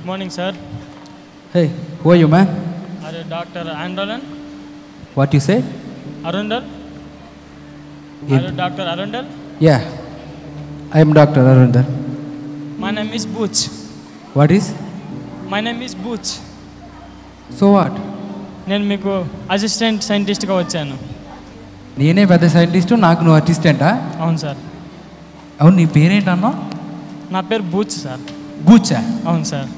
morning, sir. Hey, who are you, man? Are you Dr. Andolan? What you say? Arundel? Yeah. Are you Dr. Arundel? Yeah, I am Dr. Arundar. My name is Butch. What is? My name is Butch. So what నేను మీకు assistant సైంటిస్ట్గా వచ్చాను నేనే పెద్ద scientist నాకు నువ్వు అసిస్టెంటా అవును sir అవును నీ పేరేంటన్నా నా పేరు బూచ్ సార్ బూచా అవును సార్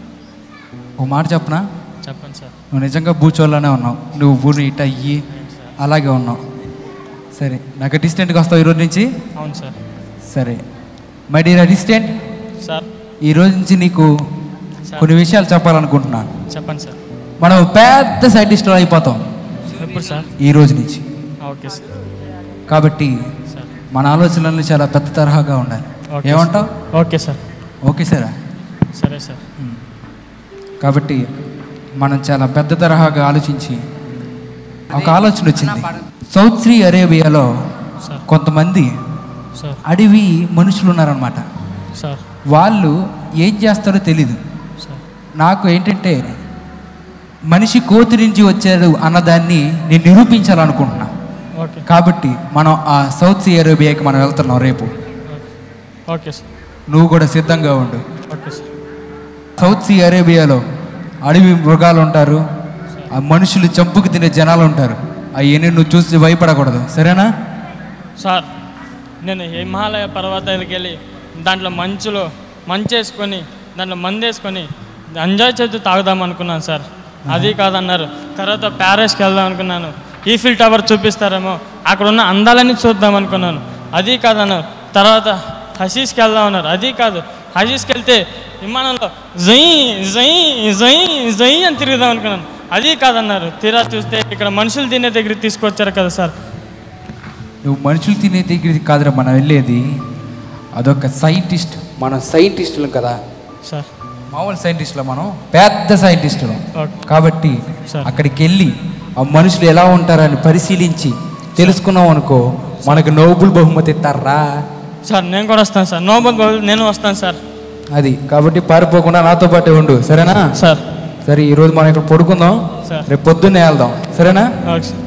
ఓ మాట చెప్పనా చెప్పండి సార్ నువ్వు నిజంగా బూచోళ్ళనే ఉన్నావు నువ్వు బూని ఇట్ అయ్యి అలాగే ఉన్నావు సరే నాకు అసిస్టెంట్కి వస్తావు ఈరోజు నుంచి అవును సార్ సరే మై డియర్ అసిస్టెంట్ సార్ ఈ రోజు నుంచి నీకు సార్ కొన్ని విషయాలు చెప్పాలనుకుంటున్నాను చెప్పండి సార్ మనం పెద్ద సైంటిస్టులు అయిపోతాం ఎప్పుడు సార్ ఈ రోజు నుంచి ఓకే సార్ కాబట్టి సార్ మన ఆలోచనలు చాలా పెద్ద తరహాగా ఉండాలి ఓకే ఏమంటావు ఓకే సార్ ఓకే సరే సరే సార్ కాబట్టి మనం చాలా పెద్ద తరహాగా ఆలోచించి ఒక ఆలోచన వచ్చింది సౌత్ శ్రీ అరేబియాలో సార్ కొంతమంది సార్ అడవి మనుషులు ఉన్నారనమాట సార్ వాళ్ళు ఏం చేస్తారో తెలీదు సార్ నాకు ఏంటంటే మనిషి కోతి నుంచి వచ్చాడు అన్నదాన్ని నేను నిరూపించాలనుకుంటున్నా ఓకే కాబట్టి మనం ఆ సౌత్ సీ అరేబియాకి మనం వెళ్తున్నాం రేపు ఓకే సార్ నువ్వు కూడా సిద్ధంగా ఉండు ఓకే సార్ సౌత్ సీ అరేబియాలో అడవి మృగాలు ఉంటారు ఆ మనుషులు చంపుకు తినే జనాలు ఉంటారు అవన్నీ నువ్వు చూసి భయపడకూడదు సరేనా సార్ నేను హిమాలయ పర్వతాలకు వెళ్ళి దాంట్లో మంచులో మంచేసుకొని దాంట్లో మందేసుకొని ఎంజాయ్ చేస్తూ తాగుదాం అనుకున్నాను సార్ అది కాదన్నారు తర్వాత ప్యారిస్కి వెళ్దాం అనుకున్నాను ఈఫిల్ టవర్ చూపిస్తారేమో అక్కడ ఉన్న అందాలన్నీ చూద్దాం అనుకున్నాను అది కాదన్నారు తర్వాత హసీస్కి వెళ్దాం అన్నారు అది కాదు హసీస్కి వెళ్తే విమానంలో జై జై జై జై అని తిరుగుదాం అనుకున్నాను అది కాదన్నారు తీరా చూస్తే ఇక్కడ మనుషులు తినే దగ్గరికి తీసుకొచ్చారు కదా సార్ నువ్వు మనుషులు తినే దగ్గరికి కాదురా మనం వెళ్ళేది అదొక సైంటిస్ట్ మనం సైంటిస్టులు కదా సార్ మామూలు సైంటిస్టులు మనం పెద్ద సైంటిస్టులు ఓకే కాబట్టి సార్. అక్కడికి వెళ్ళి ఆ మనుషులు ఎలా ఉంటారని పరిశీలించి తెలుసుకున్నాం అనుకో మనకు నోబుల్ బహుమతి ఇస్తారా సార్ నేను కూడా వస్తాను సార్ నోబల్ బహుమతి నేను వస్తాను సార్ అది కాబట్టి పారిపోకుండా నాతో పాటే ఉండు సరేనా సార్ సరే ఈరోజు మనం ఇక్కడ పడుకుందాం సార్. రేపు పొద్దున్నే వెళ్దాం సరేనా ఓకే సార్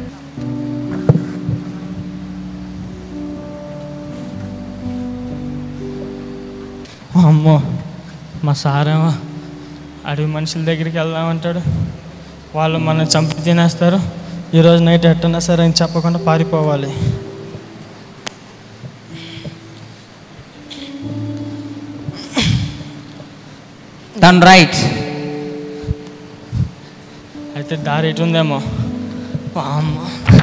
అమ్మో మా సారేమో అడవి మనుషుల దగ్గరికి వెళ్దామంటాడు వాళ్ళు మనం చంపి తినేస్తారు ఈరోజు నైట్ ఎట్టన్నా సరే అని చెప్పకుండా పారిపోవాలి టర్న్ రైట్ అయితే దారి ఇటు ఉందేమో అమ్మ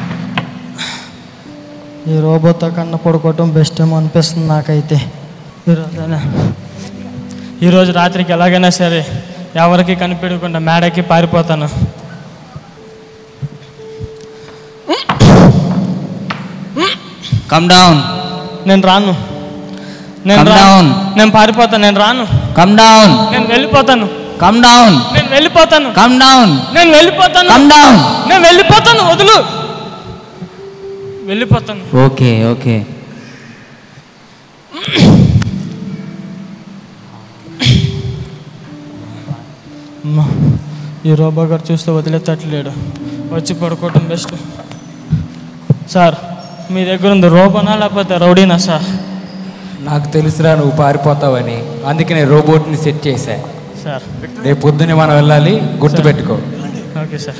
ఈ రోబోతో కన్నా పడుకోవటం బెస్ట్ ఏమో అనిపిస్తుంది నాకైతే ఈరోజైనా ఈరోజు రాత్రికి ఎలాగైనా సరే ఎవరికి కనిపించకుండా మేడకి పారిపోతాను కమ్ డౌన్ నేను రాను నేను Come రాను down. నేను పారిపోతాను నేను రాను కమ్ డౌన్ నేను వెళ్ళిపోతాను కమ్ డౌన్ నేను వెళ్ళిపోతాను కమ్ డౌన్ నేను వెళ్ళిపోతాను కమ్ డౌన్ నేను వెళ్ళిపోతాను వదులు వెళ్ళిపోతాను ఓకే ఓకే అమ్మా, ఈ రోబో గారు చూస్తే వదిలేటట్లేడు వచ్చి పడుకోవటం బెస్ట్ సార్ మీ దగ్గర ఉంది రోబోనా లేకపోతే రౌడీనా సార్ నాకు తెలుసురా నువ్వు పారిపోతావని అందుకే నేను రోబోట్ని సెట్ చేశా సార్ రేపు పొద్దున్నే మనం వెళ్ళాలి గుర్తుపెట్టుకో ఓకే సార్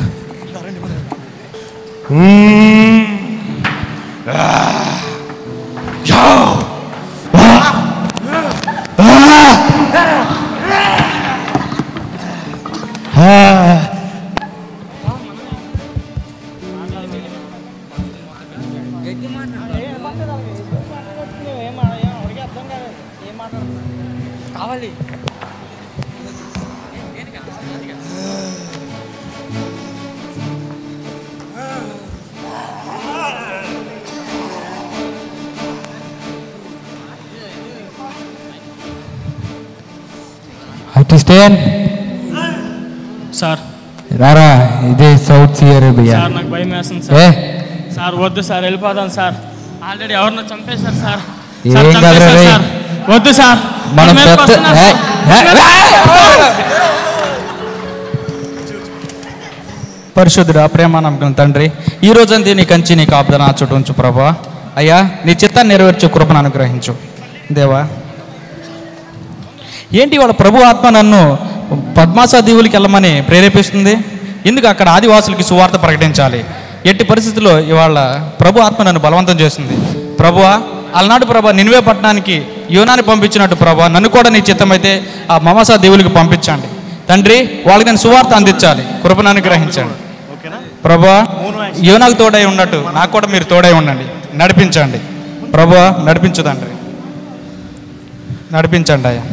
కావాలి అటిస్టేన్ సార్ రారా ఇదే సౌత్ సీ అరేబియా సార్ నాకు భయం వేస్తుంది ఏ సార్ సార్ వద్దు సార్ వెళ్ళిపోదాం సార్ ఆల్రెడీ ఎవరినో చంపేశారు సార్ ఏం సార్ కాదురా చంపేశారు రేయ్. సార్ వద్దు సార్ మనం మీ మీదకి పెద్ద వస్తున్నారు ఏ, సార్. పరిశుద్ధుడా ప్రేమ నమ్మకం తండ్రి ఈ రోజంతా నీ కంచి నీ కాపుదల నా చుట్టూ ఉంచు ప్రభా అయ్యా నీ చిత్తాన్ని నెరవేర్చే కృపను అనుగ్రహించు దేవా ఏంటి వాళ్ళ ప్రభు ఆత్మ నన్ను పద్మాసా దీవులకి వెళ్ళమని ప్రేరేపిస్తుంది ఎందుకు అక్కడ ఆదివాసులకి సువార్త ప్రకటించాలి ఎట్టి పరిస్థితుల్లో ఇవాళ ప్రభు ఆత్మ నన్ను బలవంతం చేస్తుంది ప్రభువా అలనాడు ప్రభా నిన్వే పట్టణానికి యోనాన్ని పంపించినట్టు ప్రభా నన్ను కూడా నీ చిత్తమైతే ఆ మమసా దేవులకి పంపించండి తండ్రి వాళ్ళకి నేను సువార్త అందించాలి కృపను అనుగ్రహించండి ప్రభా యోనాకు తోడై ఉన్నట్టు నాకు కూడా మీరు తోడై ఉండండి నడిపించండి ప్రభా నడిపించు తండ్రి నడిపించండి అయ్యా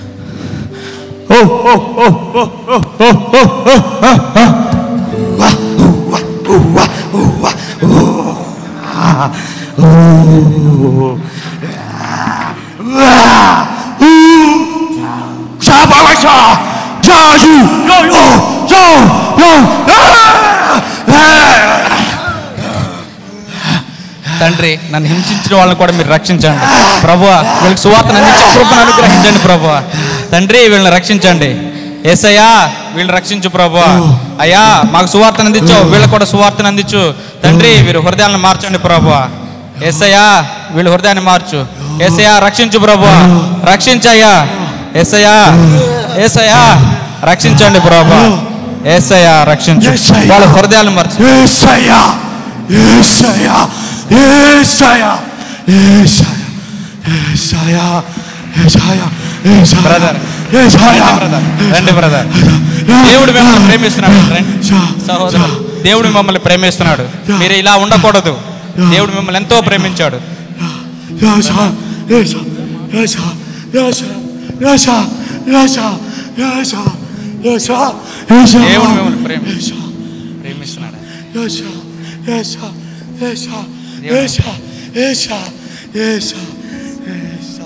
తండ్రి నన్ను హింసించిన వాళ్ళని కూడా మీరు రక్షించండి ప్రభువా వీళ్ళకి సువార్తను అందించే కృపను అనుగ్రహించండి ప్రభువా తండ్రి వీళ్ళని రక్షించండి ఏసయ్యా వీళ్ళని రక్షించు ప్రభువా అయ్యా మాకు సువార్తను అందించు వీళ్ళకి కూడా సువార్తను అందించు తండ్రి వీరు హృదయాలను మార్చండి ప్రభువా ఏసయ్యా వీళ్ళ హృదయాన్ని మార్చు ఏసయ్యా రక్షించు ప్రభువా రక్షించయ్యా ఏసయ్యా ఏసయ్యా రక్షించండి ప్రభువా ఏసయ్యా రక్షించు వాళ్ళ హృదయాలను మార్చు ఏసయ్యా ఏసయ్యా ఏసయ్యా ఏసయ్యా ఏసయ్యా ఏసయ్యా ఏసయ్యా బ్రదర్ ఏసయ్యా బ్రదర్ రండి బ్రదర్ దేవుడు మిమ్మల్ని ప్రేమిస్తున్నాడు రండి. సహోదరులు దేవుడు మిమ్మల్ని ప్రేమిస్తున్నాడు మీరు ఇలా ఉండకూడదు దేవుడు మిమ్మల్ని ఎంతో ప్రేమించాడు ఏసయ్యా ఏసయ్యా ఏసయ్యా ఏసయ్యా ఏసయ్యా ఏసయ్యా ఏసయ్యా ఏసయ్యా ఏసయ్యా దేవుడు మిమ్మల్ని ప్రేమి ఏసయ్యా ప్రేమిస్తున్నాడు ఏసా ఏసా ఏసా ఏసా ఏసా ఏసా ఏసా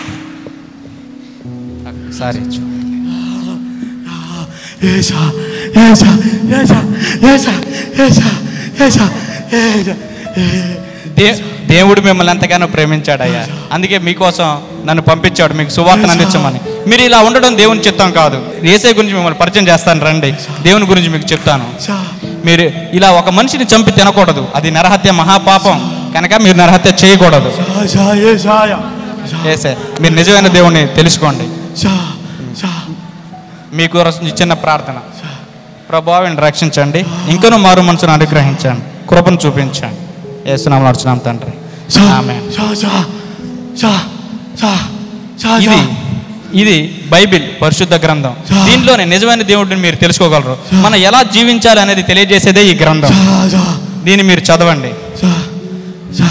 సారీ ఏసా ఏసా ఏసా ఏసా ఏసా ఏసా ఏసా దే దేవుడు మిమ్మల్ని ఎంతగానో ప్రేమించాడు అయ్యా అందుకే మీకోసం నన్ను పంపించాడు మీకు సువార్తను అందించమని మీరు ఇలా ఉండడం దేవుని చిత్తం కాదు ఏసై గురించి మిమ్మల్ని పరిచయం చేస్తాను రండి దేవుని గురించి మీకు చెప్తాను ఏసా మీరు ఇలా ఒక మనిషిని చంపి తినకూడదు అది నరహత్య మహాపాపం కనుక మీరు నరహత్య చేయకూడదు ఏసా ఏసాయా ఏసే మీరు నిజమైన దేవుణ్ణి తెలుసుకోండి సా సా మీకు చిన్న ప్రార్థన ప్రభావిని రక్షించండి ఇంకనూ మారు మనసును అనుగ్రహించండి కృపను చూపించండి ఏసునామం నడుచున్నాం తండ్రి సా ఆమె సా సా సా సా సా ఇది ఇది బైబిల్ పరిశుద్ధ గ్రంథం దీంట్లోనే నిజమైన దేవుడిని మీరు తెలుసుకోగలరు మనం ఎలా జీవించాలి అనేది తెలియజేసేదే ఈ గ్రంథం సా సా దీన్ని మీరు చదవండి సా సా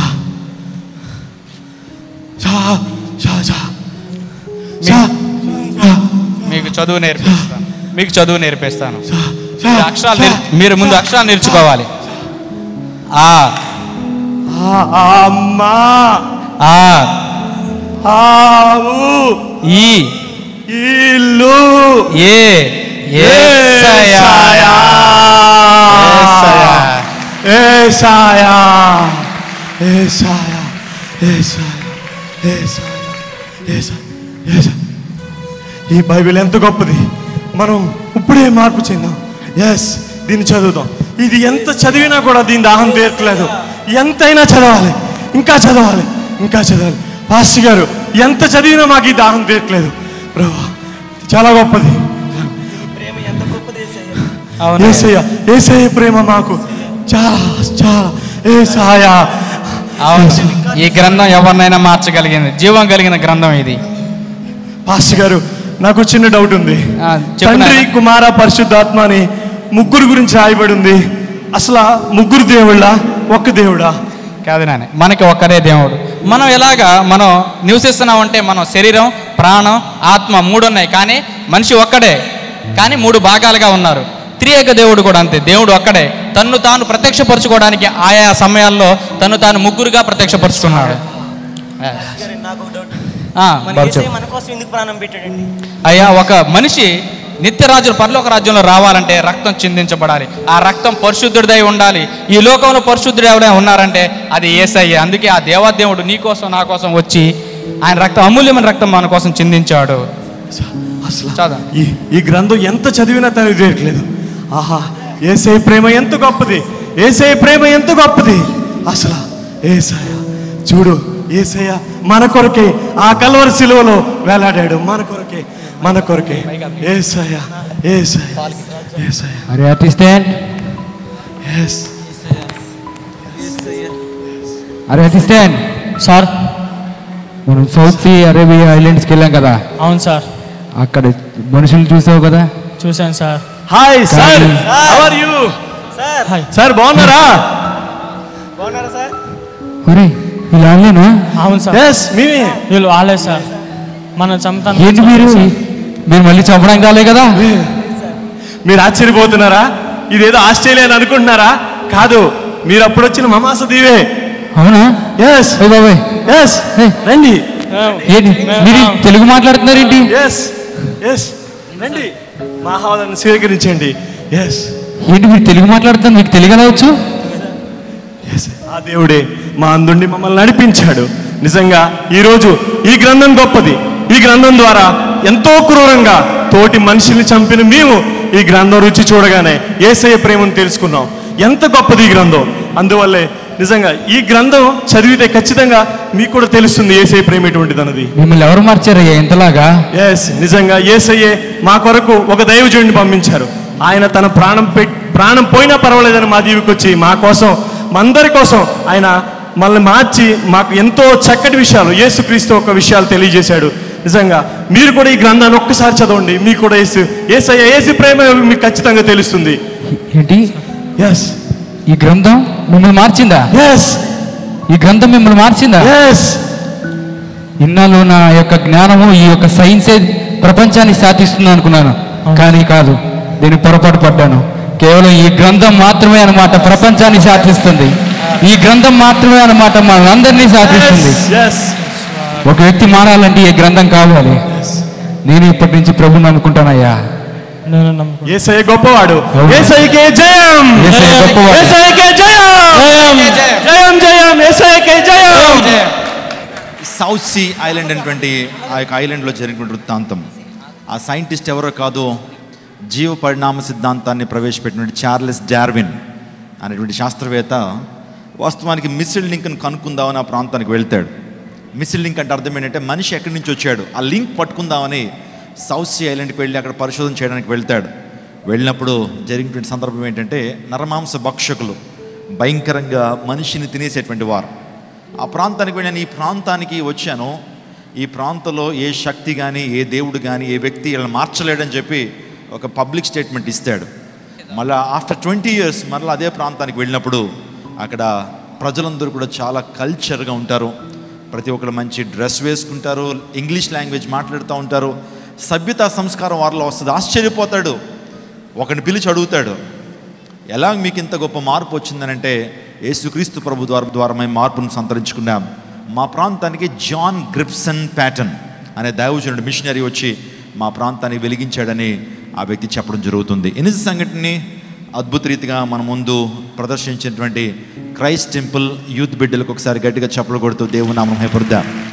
సా సా సా సా మీకు చదువు నేర్పిస్తాను మీకు చదువు నేర్పిస్తాను సా మీరు అక్షరాలు నేర్- మీరు ముందు అక్షరాలు నేర్చుకోవాలి ఆ అమ్మా ఆ ఆవు ఈ ఇల్లు ఏ ఏసయ్యా. ఏసయ్యా. ఏసాయా ఏసాయా ఏసాయా ఏసాయా ఏసాయా ఏసాయా ఈ బైబిల్ ఎంత గొప్పది మనం ఇప్పుడే మార్పు చెందాం ఎస్ దీన్ని చదువుదాం ఇది ఎంత చదివినా కూడా దీని దాహం తీరట్లేదు ఎంతైనా చదవాలి ఇంకా చదవాలి ఇంకా చదవాలి పాస్టర్ గారు ఎంత చదివినా మాకు ఈ దాహం తీరట్లేదు ప్రభా చాలా గొప్పది అవును ఏసయ్య ఏసయ్య ప్రేమ మాకు చాలా చాలా ఏసాయా అవును ఈ గ్రంథం ఎవరినైనా మార్చగలిగింది జీవం కలిగిన గ్రంథం ఇది పాస్టర్ గారు నాకు చిన్న డౌట్ ఉంది ఆ, చెప్పు తండ్రి నాయనా. కుమార పరిశుద్ధాత్మ అని ముగ్గురు గురించి రాయబడి ఉంది అసలు ఆ ముగ్గురు దేవుళ్ళా ఒక్క దేవుడా కాదు నాని మనకి ఒక్కరే దేవుడు మనం ఎలాగా మనం నివసిస్తున్నామంటే మనం శరీరం ప్రాణం ఆత్మ మూడు ఉన్నాయి కానీ మనిషి ఒక్కడే కానీ మూడు భాగాలుగా ఉన్నారు త్రియేక దేవుడు కూడా అంతే దేవుడు ఒక్కడే తన్ను తాను ప్రత్యక్షపరచుకోవడానికి ఆయా సమయాల్లో తను తాను ముగ్గురుగా ప్రత్యక్షపరుచుకున్నాడు నాకు ఒక డౌట్ ఆ, మన బాబు యేసయ్య చెప్పు. మన కోసం ఎందుకు ప్రాణం పెట్టాడండి అయ్యా ఒక మనిషి నిత్యరాజులు పరలోక రాజ్యంలో రావాలంటే రక్తం చిందించబడాలి ఆ రక్తం పరిశుద్ధుడిదై ఉండాలి ఈ లోకంలో పరిశుద్ధుడు ఎవరైనా ఉన్నారంటే అది ఏసయ్య అందుకే ఆ దేవాదేవుడు నీ కోసం నా కోసం వచ్చి ఆయన రక్తం అమూల్యమైన రక్తం మన కోసం చిందించాడు అసలు చదవ. ఈ ఈ గ్రంథం ఎంత చదివినా తెలియట్లేదు ఆహా ఏసై ప్రేమ ఎంత గొప్పది ఏసై ప్రేమ ఎంత గొప్పది అసలు ఏసయ్య చూడు ఏసయ్య మన కొరకే ఆ కల్వరి సిలువలో వేలాడాడు మన కొరకే మన కొరకే ఏసయ్య ఏసయ్య ఏసయ్య అరే అట్ స్టాండ్ ఎస్ అరే అట్ స్టాండ్ సార్ మనం సౌత్ సీ అరేబియా ఐలాండ్స్కి వెళ్ళాం కదా అవును సార్ అక్కడ మనుషులు చూసావు కదా చూశాను sir hi sir how are you sir hi sir బాగున్నారా బాగున్నారా సార్ ఒరే ఇలా అనలేనా అవును సార్ ఎస్ మేమే వీళ్ళు వాళ్ళే సార్ మనం చంపుతాను ఏంటి మీరు మీరు మళ్ళీ చంపడానికి రాలే కదా మీరు ఆశ్చర్యపోతున్నారా ఇదేదో ఆస్ట్రేలియా అని అనుకుంటున్నారా కాదు మీరు అప్పుడు వచ్చిన మమాస దీవే అవునా ఎస్ ఓ బాబాయ్ ఎస్ Hey. రండి ఏంటి మీరు తెలుగు మాట్లాడుతున్నారు ఏంటి ఎస్ ఎస్ రండి మా ఆహ్వాదాన్ని స్వీకరించండి ఎస్ ఏంటి మీరు తెలుగు మాట్లాడుతున్నారు మీకు తెలుగు ఎలా వచ్చు ఎస్ ఆ దేవుడే మా అందుండి మమ్మల్ని నడిపించాడు నిజంగా ఈరోజు ఈ గ్రంథం గొప్పది ఈ గ్రంథం ద్వారా ఎంతో క్రూరంగా తోటి మనిషిని చంపిన మేము ఈ గ్రంథం రుచి చూడగానే ఏసయ్య ప్రేమను తెలుసుకున్నాం ఎంత గొప్పది ఈ గ్రంథం అందువల్లే నిజంగా ఈ గ్రంథం చదివితే ఖచ్చితంగా మీకు కూడా తెలుస్తుంది ఏసయ్య ప్రేమ ఎటువంటిది అన్నది మిమ్మల్ని ఎవరు మార్చారయ్యా ఇంతలాగా ఎస్ నిజంగా ఏసయ్యే మా కొరకు ఒక దైవజుడిని పంపించారు ఆయన తన ప్రాణం పెట్ ప్రాణం పోయినా పర్వాలేదని మా దీవికి వచ్చి మా కోసం మా అందరి కోసం ఆయన మనల్ని మార్చి మాకు ఎంతో చక్కటి విషయాలు యేసుక్రీస్తు ఒక విషయాలు తెలియజేశాడు నిజంగా మీరు కూడా ఈ గ్రంథాన్ని ఒక్కసారి చదవండి మీకు కూడా యేసు ఏసయ్య ఏసు ప్రేమ మీకు ఖచ్చితంగా తెలుస్తుంది ఏంటి ఎస్ ఈ గ్రంథం మిమ్మల్ని మార్చిందా ఎస్ ఈ గ్రంథం మిమ్మల్ని మార్చిందా ఎస్ ఇన్నాళ్ళు నా యొక్క జ్ఞానము ఈ యొక్క సైన్సే ప్రపంచాన్ని సాధిస్తుంది అనుకున్నాను కానీ కాదు దీన్ని పొరపాటు పడ్డాను కేవలం ఈ గ్రంథం మాత్రమే అన్నమాట ప్రపంచాన్ని సాధిస్తుంది ఈ గ్రంథం మాత్రమే అన్నమాట మనందరినీ సాధిస్తుంది ఎస్ ఒక వ్యక్తి మారాలంటే ఈ గ్రంథం కావాలి నేను ఇప్పటి నుంచి ప్రభుని అనుకుంటానయ్యా నేను నమ్ముకుంటాను ఏసయ్య గొప్పవాడు ఏసయ్యకే జయం యేసయ్య గొప్పవాడు. ఏసయ్యకే జయం జయం జయం ఏసయ్యకే జయం సౌత్ సీ ఐలాండ్ అనేటువంటి ఆ యొక్క ఐలాండ్లో జరిగినటువంటి వృత్తాంతం ఆ సైంటిస్ట్ ఎవరో కాదో జీవ పరిణామ సిద్ధాంతాన్ని ప్రవేశపెట్టినటువంటి చార్లెస్ డార్విన్ అనేటువంటి శాస్త్రవేత్త వాస్తవానికి మిసిల్ లింక్ని కనుక్కుందామని ఆ ప్రాంతానికి వెళ్తాడు మిసిల్ లింక్ అంటే అర్థం ఏంటంటే మనిషి ఎక్కడి నుంచి వచ్చాడు ఆ లింక్ పట్టుకుందామని సౌత్ సీ ఐలాండ్కి వెళ్ళి అక్కడ పరిశోధన చేయడానికి వెళ్తాడు వెళ్ళినప్పుడు జరిగినటువంటి సందర్భం ఏంటంటే నరమాంస భక్షకులు భయంకరంగా మనిషిని తినేసేటువంటి వారు ఆ ప్రాంతానికి వెళ్ళాను ఈ ప్రాంతానికి వచ్చాను ఈ ప్రాంతంలో ఏ శక్తి కానీ ఏ దేవుడు కానీ ఏ వ్యక్తి వీళ్ళని మార్చలేడని చెప్పి ఒక పబ్లిక్ స్టేట్మెంట్ ఇస్తాడు మళ్ళీ ఆఫ్టర్ ట్వంటీ ఇయర్స్ మళ్ళీ అదే ప్రాంతానికి వెళ్ళినప్పుడు అక్కడ ప్రజలందరూ కూడా చాలా కల్చర్గా ఉంటారు ప్రతి ఒక్కరు మంచి డ్రెస్ వేసుకుంటారు ఇంగ్లీష్ లాంగ్వేజ్ మాట్లాడుతూ ఉంటారు సభ్యతా సంస్కారం వారిలో వస్తుంది ఆశ్చర్యపోతాడు ఒకరిని పిలిచి అడుగుతాడు ఎలా మీకు ఇంత గొప్ప మార్పు వచ్చిందనంటే యేసుక్రీస్తు ప్రభు ద్వారా ద్వారా మేము మార్పును సంతరించుకున్నాం మా ప్రాంతానికి జాన్ గ్రిప్సన్ ప్యాటర్న్ అనే దైవజనుడు మిషనరీ వచ్చి మా ప్రాంతాన్ని వెలిగించాడని ఆ వ్యక్తి చెప్పడం జరుగుతుంది ఎనిజ సంఘటనని అద్భుత రీతిగా మన ముందు ప్రదర్శించినటువంటి క్రైస్ట్ టెంపుల్ యూత్ బిడ్డలకు ఒకసారి గట్టిగా చెప్పలు కొడుతూ దేవునామం హెపరుద్దాం